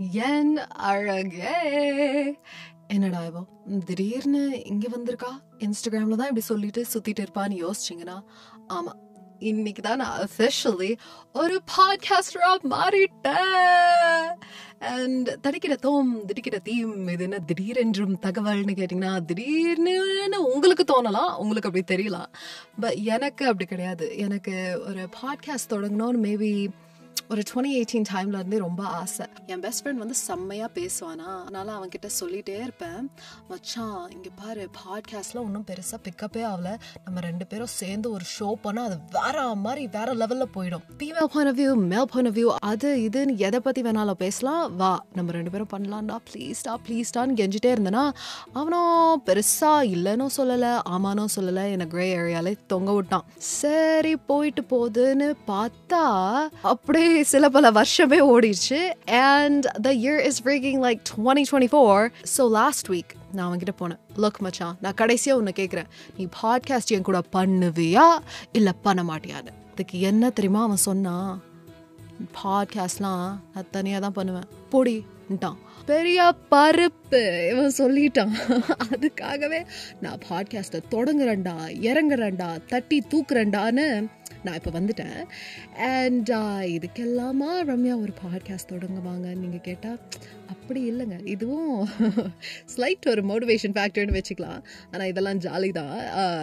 என் அழகே என்னடா இவோ திடீர்னு இங்க வந்திருக்கா இன்ஸ்டாகிராம்ல தான் இப்படி சொல்லிட்டு சுத்திட்டு இருப்பான்னு யோசிச்சிங்கன்னா ஆமா இன்னைக்கு தான் நான் அஃபிஷியலி ஒரு பாட்காஸ்டரா மாறிட்டேன் அண்ட் தடிக்கிற தோம் திடிக்கிற தீம் இது என்ன திடீரென்றும் தகவல்னு கேட்டிங்கன்னா திடீர்னு உங்களுக்கு தோணலாம் உங்களுக்கு அப்படி தெரியலாம் பட் எனக்கு அப்படி கிடையாது எனக்கு ஒரு பாட்காஸ்ட் தொடங்கணும்னு மேபி ஒரு டுவெண்ட்டி எயிட்டீன் டைம்ல இருந்தே ரொம்ப ஆசை என் பெஸ்ட் ஃப்ரெண்ட் வந்து செம்மையா பேசுவானா அதனால அவன் கிட்ட சொல்லிட்டே இருப்பேன் மச்சான் இங்க பாரு பாட்காஸ்ட்ல ஒன்றும் பெருசா பிக்கப்பே ஆகல நம்ம ரெண்டு பேரும் சேர்ந்து ஒரு ஷோ பண்ணா அது வேற மாதிரி வேற லெவல்ல போயிடும் female point of view male point of view அது இதுன்னு எதை பத்தி வேணாலும் பேசலாம் வா நம்ம ரெண்டு பேரும் பண்ணலாம்டா ப்ளீஸ்டா ப்ளீஸ்டான்னு கெஞ்சிட்டே இருந்தேன்னா அவனும் பெருசா இல்லைன்னு சொல்லலை ஆமானும் சொல்லலை என்னை கிரே ஏரியாலே தொங்க விட்டான் சரி போயிட்டு போகுதுன்னு பார்த்தா அப்படியே சில பல வருஷமே ஓடிடுச்சு and the year is breaking like twenty twenty four so last week நான் அவன்கிட்ட போனேன் லுக் மச்சான் நான் கடைசியாக உன்னை கேட்குறேன் நீ பாட்காஸ்ட் என் கூட பண்ணுவியா இல்லை பண்ண மாட்டியான்னு அதுக்கு என்ன தெரியுமா அவன் சொன்னான் பாட்காஸ்ட்லாம் நான் தனியாக தான் பண்ணுவேன் பொடின்ட்டான் பெரிய பருப்பு இவன் சொல்லிட்டான் அதுக்காகவே நான் பாட்காஸ்ட்டை தொடங்குறேன்டா இறங்குறேன்டா தட்டி தூக்குறேன்டான்னு நான் இப்போ வந்துட்டேன் அண்ட் இதுக்கெல்லாமா ரம்யா ஒரு பாட்காஸ்ட் தொடங்குவாங்க நீங்கள் கேட்டால் அப்படி இல்லைங்க இதுவும் ஸ்லைட் ஒரு மோட்டிவேஷன் ஃபேக்டர்னு வச்சுக்கலாம் ஆனால் இதெல்லாம் ஜாலி தான்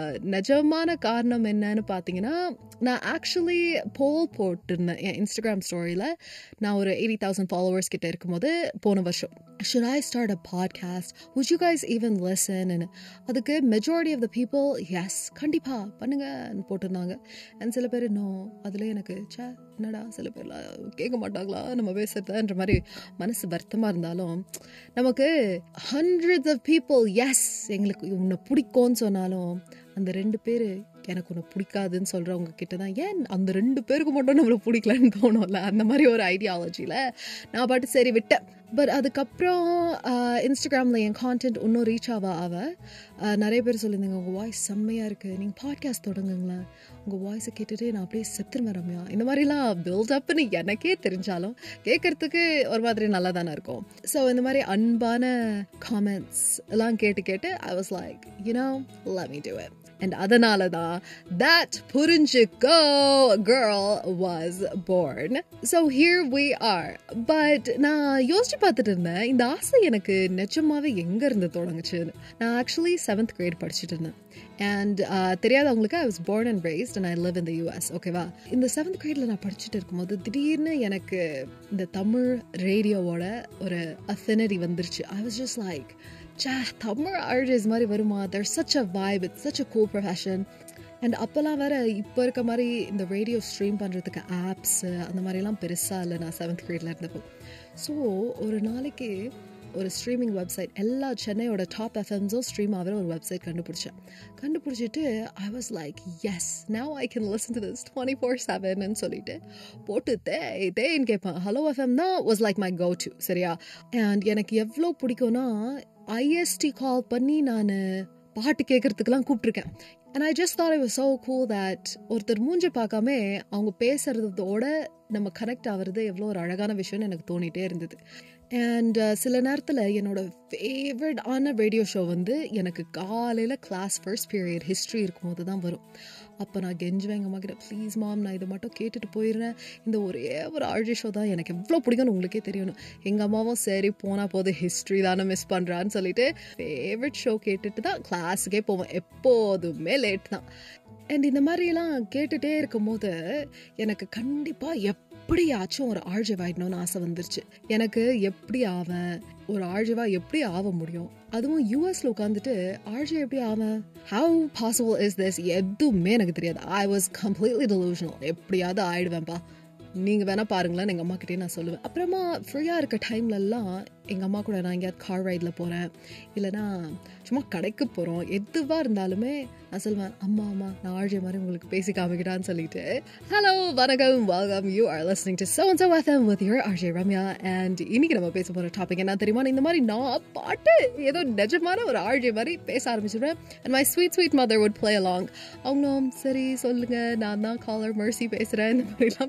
நிஜமான காரணம் என்னன்னு பார்த்தீங்கன்னா நான் ஆக்சுவலி போல் போட்டிருந்தேன் என் இன்ஸ்டாகிராம் ஸ்டோரியில் நான் ஒரு எயிட்டி தௌசண்ட் ஃபாலோவர்ஸ் கிட்ட இருக்கும்போது போன வருஷம் should I start a podcast? Would you guys even listen? And அதுக்கு majority of the people yes கண்டிப்பா பண்ணுங்கன்னு போட்டிருந்தாங்க அண்ட் சில பேர் இன்னும் அதில் எனக்கு சே என்னடா சில பேர்லாம் கேட்க மாட்டாங்களா நம்ம பேசுறதுன்ற மாதிரி மனசு வருத்தமாக இருந்தாலும் நமக்கு ஹண்ட்ரட்ஸ் ஆஃப் பீப்புள் எஸ் எங்களுக்கு உன்னை பிடிக்கும்னு சொன்னாலும் அந்த ரெண்டு பேர் எனக்கு உன்னை பிடிக்காதுன்னு சொல்கிறவங்க கிட்ட தான் ஏன் அந்த ரெண்டு பேருக்கு மட்டும் நம்மளை பிடிக்கலன்னு தோணும்ல அந்த மாதிரி ஒரு ஐடியாலஜியில் நான் பாட்டு சரி விட்டேன் பட் அதுக்கப்புறம் இன்ஸ்டாகிராமில் என் கான்டென்ட் இன்னும் ரீச் ஆவ ஆவ நிறைய பேர் சொல்லியிருந்தீங்க உங்கள் வாய்ஸ் செம்மையாக இருக்குது நீங்கள் பாட்காஸ்ட் தொடங்குங்களேன் உங்கள் வாய்ஸை கேட்டுட்டு நான் அப்படியே செத்துருவேன் ரம்யா இந்த மாதிரிலாம் பில்ட் அப்னு எனக்கே தெரிஞ்சாலும் கேட்குறதுக்கு ஒரு மாதிரி நல்லா தானே இருக்கும் ஸோ இந்த மாதிரி அன்பான காமெண்ட்ஸ் எல்லாம் கேட்டு கேட்டு I was like you know love me to it and அதனால தான் தட் புரிஞ்சுக்கோ girl was born so here we are but நான் யோசிச்சு பார்த்துட்டு இருந்தேன் இந்த ஆசை எனக்கு நிஜமாவே எங்க இருந்து தொடங்குச்சுன்னு நான் ஆக்சுவலி செவன்த் கிரேட் படிச்சுட்டு இருந்தேன் அண்ட் தெரியாதவங்களுக்கு I was born and raised and I live in the US ஓகேவா இந்த செவன்த் கிரேடில் நான் படிச்சுட்டு இருக்கும்போது திடீர்னு எனக்கு இந்த தமிழ் ரேடியோவோட ஒரு அஃபினிட்டி வந்துருச்சு I was just like say Tamil artists மாதிரி வருமா there such a vibe it's such a cool profession and அப்போல்லாம் வேற இப்போ இருக்க மாதிரி இந்த ரேடியோ ஸ்ட்ரீம் பண்ணுறதுக்கு ஆப்ஸ் அந்த மாதிரிலாம் பெருசாக இல்லை நான் செவன்த் கிரேடில் இருந்தப்போ ஸோ ஒரு நாளைக்கு ஒரு ஸ்ட்ரீமிங் வெப்சைட் எல்லா சென்னையோட டாப் எஃப்எம்ஸும் ஸ்ட்ரீம் ஆகிற ஒரு வெப்சைட் கண்டுபிடிச்சேன் கண்டுபிடிச்சிட்டு I was like yes now I can listen to this twenty four seven சொல்லிட்டு போட்டு தே தேன்னு கேட்பேன் ஹலோ எஃப்எம் தான் was like my go to சரியா அண்ட் எனக்கு எவ்வளோ பிடிக்கும்னா ஐஎஸ்டி கால் பண்ணி நான் பாட்டு கேட்கறதுக்கெல்லாம் கூப்பிட்ருக்கேன் and I just thought it was so cool that ஒருத்தர் மூஞ்சி பார்க்காம அவங்க பேசுறதோட நம்ம கனெக்ட் ஆகிறது எவ்வளோ ஒரு அழகான விஷயம்னு எனக்கு தோணிகிட்டே இருந்தது அண்ட் சில நேரத்தில் என்னோட ஃபேவரட் ஆன ரேடியோ ஷோ வந்து எனக்கு காலையில் கிளாஸ் ஃபர்ஸ்ட் பீரியட் ஹிஸ்ட்ரி இருக்கும்போது தான் வரும் அப்போ நான் கெஞ்சுவேன் எங்கள் அம்மா கிட்ட ப்ளீஸ் மாம் நான் இதை மட்டும் கேட்டுட்டு போயிடுறேன் இந்த ஒரே ஒரு ஆர்ஜி ஷோ தான் எனக்கு எவ்வளோ பிடிக்கும்னு உங்களுக்கே தெரியணும் எங்கள் அம்மாவும் சரி போனால் போது ஹிஸ்ட்ரி தானே மிஸ் பண்ணுறான்னு சொல்லிட்டு ஃபேவரட் ஷோ கேட்டுட்டு தான் கிளாஸுக்கே போவேன் எப்போதுமே லேட் தான் அண்ட் இந்த மாதிரிலாம் கேட்டுகிட்டே இருக்கும்போது எனக்கு கண்டிப்பாக எப்படியாச்சும் ஒரு ஆழ்ஜவ் ஆயிடணும்னு ஆசை வந்துருச்சு எனக்கு எப்படி ஆவேன் ஒரு ஆழ்ஜவா எப்படி ஆக முடியும் அதுவும் யூஎஸ்ல உட்காந்துட்டு ஆழ்ஜி எப்படி ஆவேன் ஹவு பாசிபிள் இஸ் திஸ் எதுவுமே எனக்கு தெரியாது ஐ வாஸ் கம்ப்ளீட்லி டெலூஷனல் எப்படியாவது ஆயிடுவேன்ப்பா நீங்கள் வேணால் பாருங்களேன் எங்கள் அம்மா கிட்டே நான் சொல்லுவேன் அப்புறமா ஃப்ரீயாக இருக்க டைம்லலாம் எங்கள் அம்மா கூட நான் எங்கேயாவது கார் ரைடில் போகிறேன் இல்லைனா சும்மா கடைக்கு போகிறோம் எதுவாக இருந்தாலுமே நான் சொல்லுவேன் அம்மா அம்மா நான் ஆழ்ஜி மாதிரி உங்களுக்கு பேசி காமிக்கிறான்னு சொல்லிட்டு ஹலோ வணக்கம் welcome you are listening to so and so FM with your RJ Ramya and இன்னைக்கு நம்ம பேச போகிற டாபிக் என்ன தெரியுமா இந்த மாதிரி நான் பாட்டு ஏதோ நிஜமான ஒரு ஆழ்ஜே மாதிரி பேச ஆரம்பிச்சிடுவேன் and my sweet sweet mother would play along அவங்களும் சரி சொல்லுங்க நான் தான் காலர் மர்சி பேசுகிறேன் இந்த மாதிரிலாம் பேசுவாங்க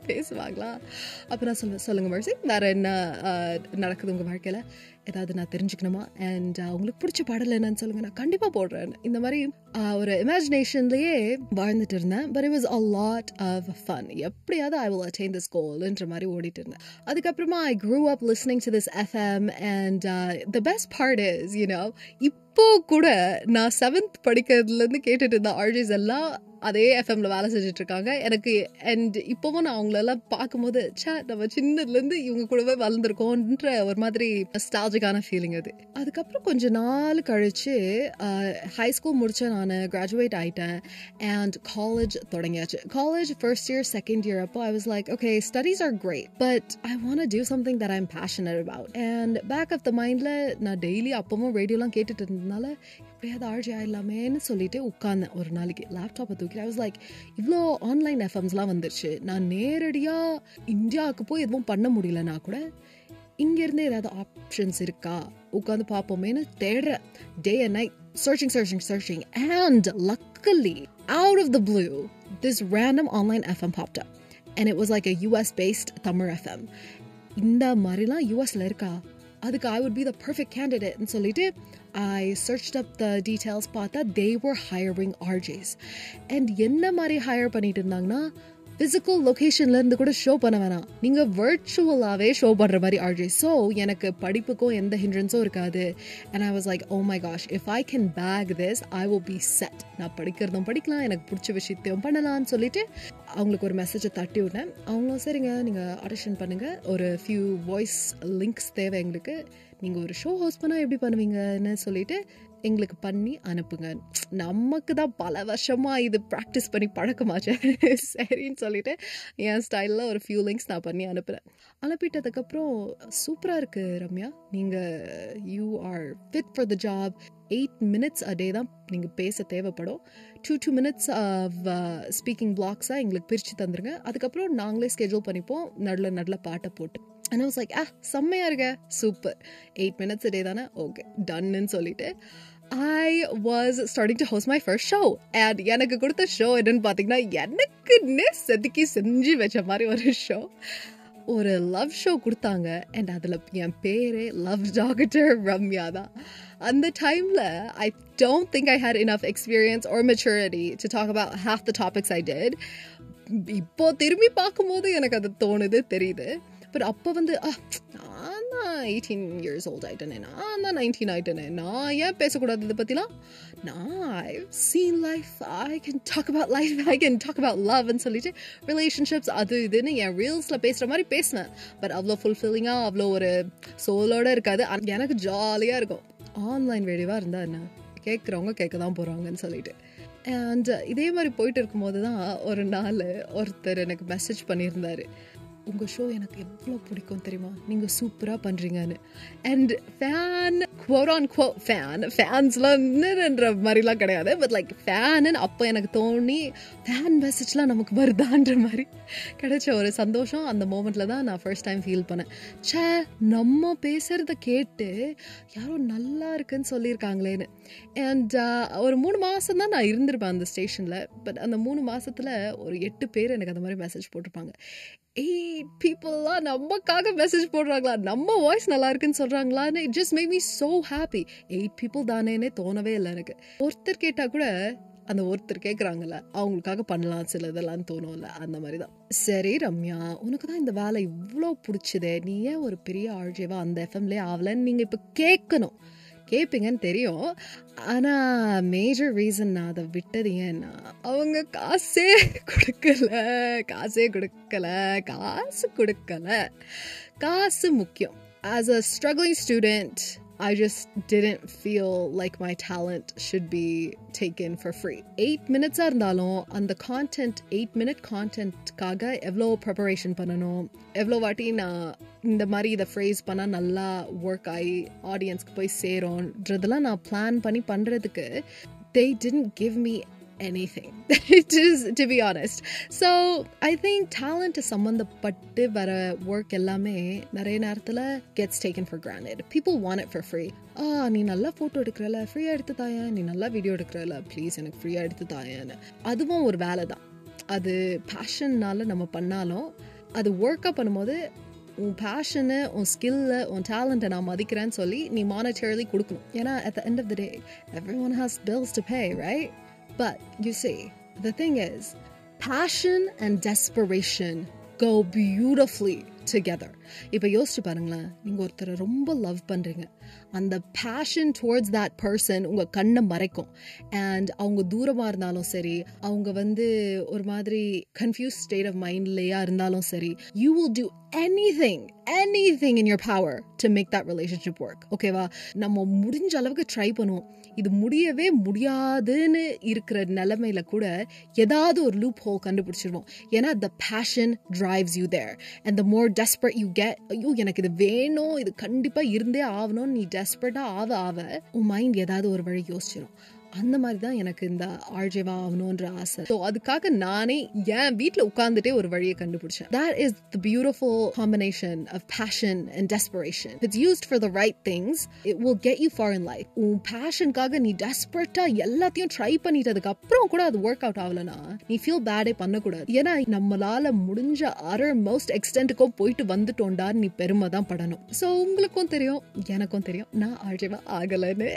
கேட்டாங்களா அப்போ நான் சொல்லுவேன் சொல்லுங்கள் மர்சி வேறு என்ன ஆஹ், நடக்குது உங்கள் வாழ்க்கையில் ஏதாவது நான் தெரிஞ்சுக்கணுமா அண்ட் உங்களுக்கு பிடிச்ச பாடல் என்னன்னு சொல்லுங்கள் நான் கண்டிப்பாக போடுறேன் இந்த மாதிரி ஆஹ், ஒரு இமேஜினேஷன்லேயே வாழ்ந்துட்டு இருந்தேன் but it was a lot of fun எப்படியாவது ஐ வில் அட்டைன் திஸ் கோல்ன்ற மாதிரி ஓடிட்டு இருந்தேன் அதுக்கப்புறமா I grew up listening to this FM and the best part is you know இப்போ கூட நான் செவன்த் படிக்கிறதுலேருந்து கேட்டுட்டு இருந்த ஆர்ஜிஸ் எல்லாம் அதே எஃப்எம்ல வேலை செஞ்சுட்டு இருக்காங்க எனக்கு அண்ட் இப்போவும் நான் அவங்களெல்லாம் பார்க்கும்போது ச்சே நம்ம சின்னதுலேருந்து இவங்க கூடவே வளர்ந்துருக்கோன்ற ஒரு மாதிரி ஸ்டாலஜிக்கான ஃபீலிங் அது அதுக்கப்புறம் கொஞ்ச நாள் கழிச்சு ஹை ஸ்கூல் முடிச்ச நான் கிராஜுவேட் ஆயிட்டேன் அண்ட் காலேஜ் தொடங்கியாச்சு college first year second year அப்போ I was like okay studies are great but I want to something that I'm passionate about and back of the மைண்டில் நான் டெய்லி அப்பவும் ரேடியோலாம் கேட்டுட்டு இருந்ததுனால எப்படியாவது ஆர்ஜி ஆயிடலாமேன்னு சொல்லிட்டு உட்கார்ந்தேன் ஒரு நாளைக்கு லேப்டாப்பை தூக்கி ஐ வாஸ் லைக் இவ்வளோ ஆன்லைன் எஃப்எம்ஸ்லாம் வந்துருச்சு நான் நேரடியாக இந்தியாவுக்கு போய் எதுவும் பண்ண முடியலனா கூட இங்கேருந்து ஏதாவது ஆப்ஷன்ஸ் இருக்கா உட்காந்து பார்ப்போமேன்னு தேடுறேன் day and night searching searching searching and luckily out of the blue this random online FM popped up and it was like a US based Tamil FM இந்த மாதிரிலாம் யூஎஸ்ல இருக்கா அதுக்கு ஐ would be the perfect candidate ன்னு சொல்லிட்டு ஐ searched up the details பார்த்தா they were hiring RJs and என்ன மாதிரி ஹையர் பண்ணிட்டு இருந்தாங்கன்னா பிசிக்கல் லொகேஷன்ல இருந்து கூட ஷோ பண்ண வேணாம் நீங்க வர்ச்சுவலாவே ஷோ பண்ற மாதிரி ஆர்ஜே ஸோ எனக்கு படிப்புக்கும் எந்த ஹிண்ட்ரன்ஸும் இருக்காது and I was like oh my gosh if I can back this I will be set நான் படிக்கிறதும் படிக்கலாம் எனக்கு பிடிச்ச விஷயத்தையும் பண்ணலாம்னு சொல்லிட்டு அவங்களுக்கு ஒரு மெசேஜை தட்டி விட்டேன் அவங்களும் சரிங்க நீங்கள் ஆடிஷன் பண்ணுங்க ஒரு ஃபியூ வாய்ஸ் லிங்க்ஸ் தேவை எங்களுக்கு நீங்கள் ஒரு ஷோ ஹோஸ்ட் பண்ணால் எப்படி பண்ணுவீங்கன்னு சொல்லிட்டு எங்களுக்கு பண்ணி அனுப்புங்க நமக்கு தான் பல வருஷமா இது ப்ராக்டிஸ் பண்ணி பழக்கமாச்சு சரின்னு சொல்லிட்டு என் ஸ்டைலில் ஒரு ஃபியூ லிங்க்ஸ் நான் பண்ணி அனுப்புகிறேன் அனுப்பிட்டதுக்கப்புறம் சூப்பராக இருக்குது ரம்யா நீங்கள் you are fit for the job eight minutes a day தான் நீங்கள் பேச தேவைப்படும் two two minutes of speaking பிளாக்ஸாக எங்களுக்கு பிரித்து தந்துருங்க அதுக்கப்புறம் நாங்களே ஸ்கெட்யூல் பண்ணிப்போம் நடுவில் நடுவில் பாட்டை போட்டு அண்ட் வாஸ் லைக் ஆ செம்மையா இருக்க சூப்பர் எயிட் மினிட்ஸ் டே தானே ஓகே டன்னு சொல்லிட்டு I was starting to host my first show and எனக்கு கொடுத்த ஷோ என்னன்னு பார்த்தீங்கன்னா எனக்குன்னு செதுக்கி செஞ்சு வச்ச மாதிரி ஒரு ஷோ ஒரு லவ் ஷோ கொடுத்தாங்க அண்ட் அதில் என் பேரே லவ் டாக்டர் ரம்யா தான் அந்த டைமில் I don't think I had enough experience or maturity to talk about half the topics I did இப்போ திரும்பி பார்க்கும்போது எனக்கு அது தோணுது தெரியுது பட் அப்போ வந்து "ஆ, நான் தான் எயிட்டீன் இயர்ஸ் ஓல்ட் ஆயிட்டேனே நான் தான் நைன்டீன் ஆயிட்டேனே நான் ஏன் பேசக்கூடாது இதை பற்றிலாம் நான் I seen life I can talk about life I can talk about லவ்னு சொல்லிட்டு ரிலேஷன்ஷிப்ஸ் அது இதுன்னு என் ரீல்ஸில் பேசுகிற மாதிரி பேசினேன் பட் அவ்வளோ ஃபுல்ஃபில்லிங்காக அவ்வளோ ஒரு சோலோட இருக்காது ஆனா எனக்கு ஜாலியாக இருக்கும் ஆன்லைன் ரேடியோவாக இருந்தால் என்ன கேட்குறவங்க கேட்க தான் போகிறாங்கன்னு சொல்லிட்டு அண்ட் இதே மாதிரி போயிட்டு இருக்கும்போது தான் ஒரு நாள் ஒருத்தர் எனக்கு மெசேஜ் பண்ணியிருந்தாரு உங்கள் ஷோ எனக்கு எவ்வளோ பிடிக்கும் தெரியுமா நீங்கள் சூப்பராக பண்ணுறீங்கன்னு அண்ட் ஃபேன் குவோர் ஆன் குவோ ஃபேன் ஃபேன்ஸ்லாம்ன்ற மாதிரிலாம் கிடையாது பட் லைக் ஃபேனுன்னு அப்போ எனக்கு தோணி ஃபேன் மெசேஜ்லாம் நமக்கு வருதான்ற மாதிரி கிடைச்ச ஒரு சந்தோஷம் அந்த மூமெண்ட்டில் தான் நான் ஃபர்ஸ்ட் டைம் ஃபீல் பண்ணேன் ச்சே நம்ம பேசுகிறத கேட்டு யாரோ நல்லா இருக்குன்னு சொல்லியிருக்காங்களேன்னு அண்ட் ஒரு மூணு மாதம் தான் நான் இருந்திருப்பேன் அந்த ஸ்டேஷனில் பட் அந்த மூணு மாசத்துல ஒரு எட்டு பேர் எனக்கு அந்த மாதிரி மெசேஜ் போட்டிருப்பாங்க ஏய் பீப்புளெலாம் நமக்காக மெசேஜ் போடுறாங்களா நம்ம வாய்ஸ் நல்லா இருக்குன்னு சொல்கிறாங்களான்னு it just make me so happy eight people தானேன்னே தோணவே இல்லை எனக்கு ஒருத்தர் கேட்டால் கூட அந்த ஒருத்தர் கேட்குறாங்கல்ல அவங்களுக்காக பண்ணலாம் சில இதெல்லாம் தோணும்ல அந்த மாதிரி தான் சரி ரம்யா உனக்கு தான் இந்த வேலை இவ்வளோ பிடிச்சதே நீ ஏன் ஒரு பெரிய ஆழ்ஜேவா அந்த எஃப்எம்லேயே ஆகலன்னு நீங்கள் இப்போ கேட்கணும் கேட்பீங்கன்னு தெரியும் ஆனால் மேஜர் ரீசன் நான் அதை விட்டது ஏன்னா அவங்க காசே கொடுக்கல காசே கொடுக்கல காசு கொடுக்கல காசு முக்கியம் as a struggling student I just didn't feel like my talent should be taken for free. Eight மினிட்ஸாக இருந்தாலும் அந்த கான்டென்ட் எயிட் மினிட் கான்டென்ட்காக எவ்வளோ ப்ரிப்பரேஷன் பண்ணணும் எவ்வளோ வாட்டி நான் இந்த மாதிரி இதை ஃப்ரேஸ் பண்ணால் நல்லா ஒர்க் ஆகி ஆடியன்ஸ்க்கு போய் சேரும்ன்றதெல்லாம் நான் பிளான் பண்ணி பண்ணுறதுக்கு they didn't give me anything it is to be honest so i think talent சம்மந்தப்பட்டு வர ஒர்க் எல்லாமே நிறைய நேரத்தில் gets taken for granted people want it for free ஆ நீ நல்லா ஃபோட்டோ எடுக்கிறல ஃப்ரீயாக எடுத்து தாயேன் நீ நல்லா வீடியோ எடுக்கிறல ப்ளீஸ் எனக்கு ஃப்ரீயாக எடுத்து தாயேன்னு அதுவும் ஒரு வேலை தான் அது பேஷன்னால நம்ம பண்ணாலும் அது ஒர்க் அப் பண்ணும்போது உன் பேஷனு உன் ஸ்கில்ல உன் டேலண்ட்டை நான் மதிக்கிறேன்னு சொல்லி நீ மானிட்டரிலி கொடுக்கணும் ஏன்னா at the end of the day everyone has bills to pay right but you see the thing is passion and desperation go beautifully together இப்போ யோசிச்சு பாருங்களேன் நீங்க ஒருத்தரை ரொம்ப லவ் பண்றீங்க அந்த பேஷன் டுவர்ட்ஸ் தட் பர்சன் உங்க கண்ணை மறைக்கும் அண்ட் அவங்க தூரமா இருந்தாலும் சரி அவங்க வந்து ஒரு மாதிரி கன்ஃபியூஸ் ஸ்டேட் ஆஃப் மைண்ட்லயா இருந்தாலும் சரி you will do anything anything in your power to make that relationship work ஓகேவா நம்ம முடிஞ்ச அளவுக்கு ட்ரை பண்ணுவோம் இது முடியவே முடியாதுன்னு இருக்கிற நிலைமையில கூட ஏதாவது ஒரு லூப் ஹோல் கண்டுபிடிச்சிருவோம் ஏன்னா the passion drives you there and the more desperate you get ஐயோ எனக்கு இது வேணும் இது கண்டிப்பா இருந்தே ஆகணும்னு நீ டெஸ்பரட்டா ஆவ ஆவ உன் மைண்ட் ஏதாவது ஒரு வழி யோசிச்சிடும் அந்த மாதிரி தான் எனக்கு இந்த ஆர்ஜேவா ஆகணுன்ற ஆசை ஸோ அதுக்காக நானே என் வீட்டில் உட்காந்துட்டே ஒரு வழியை கண்டுபிடிச்சேன் that is the beautiful combination of passion and desperation if it's used for the right things it will get you far in life உன் பேஷனுக்காக நீ டெஸ்பரட்டா எல்லாத்தையும் ட்ரை பண்ணிட்டதுக்கு அப்புறம் கூட அது ஒர்க் அவுட் ஆகலனா நீ ஃபீல் பேடே பண்ணக்கூடாது ஏன்னா நம்மளால முடிஞ்ச அதர் மோஸ்ட் எக்ஸ்டென்ட்டுக்கும் போயிட்டு வந்துட்டோண்டா நீ பெருமை தான் படணும் ஸோ உங்களுக்கும் தெரியும் எனக்கும் தெரியும் நான் ஆர்ஜேவா ஆகலைன்னு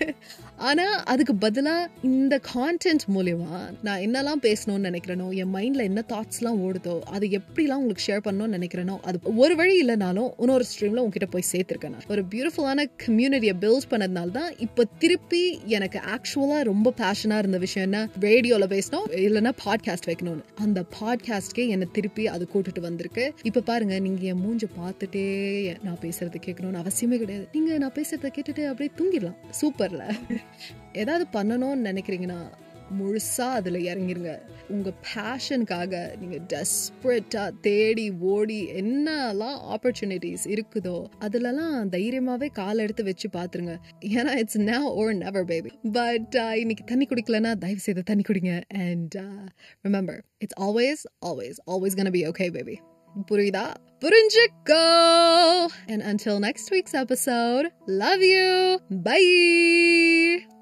ஆனா அதுக்கு பதிலா இந்த கான்டென்ட் மூலியமா நான் என்னெல்லாம் பேசணும்னு நினைக்கிறேனோ என் மைண்ட்ல என்ன தாட்ஸ்லாம் ஓடுதோ அது எப்படிலாம் உங்களுக்கு ஷேர் பண்ணணும்னு நினைக்கிறேனோ அது ஒரு வழி இல்லைனாலும் இன்னொரு ஸ்ட்ரீம்ல உங்ககிட்ட போய் சேர்த்திருக்கேன் நான். ஒரு பியூட்டிஃபுல்லான கம்யூனிட்டியை பில்ட் பண்ணதுனால தான் இப்போ திருப்பி எனக்கு ஆக்சுவலா ரொம்ப பேஷனா இருந்த விஷயம் என்ன ரேடியோல பேசணும் இல்லைன்னா பாட்காஸ்ட் வைக்கணும்னு அந்த பாட்காஸ்ட்கே என்னை திருப்பி அது கூட்டிட்டு வந்திருக்கு இப்ப பாருங்க நீங்க என் மூஞ்ச பார்த்துட்டே நான் பேசுறது கேட்கணும்னு அவசியமே கிடையாது நீங்க நான் பேசுறத கேட்டுட்டு அப்படியே தூங்கிடலாம் சூப்பர்ல ஏதாவது பண்ணணும்னு நினைக்கிறீங்கன்னா முழுசா அதுல இறங்கிருங்க உங்க பேஷனுக்காக நீங்க டெஸ்பரேட்டா தேடி ஓடி என்னெல்லாம் ஆப்பர்ச்சுனிட்டிஸ் இருக்குதோ அதுலலாம் தைரியமாவே கால் எடுத்து வச்சு பாத்துருங்க ஏன்னா it's now or never baby but இன்னைக்கு தண்ணி குடிக்கலன்னா தயவு செய்து தண்ணி குடிங்க and remember it's always always always gonna be okay baby புரியுதா புரிஞ்சுக்கோ and until next week's episode love you bye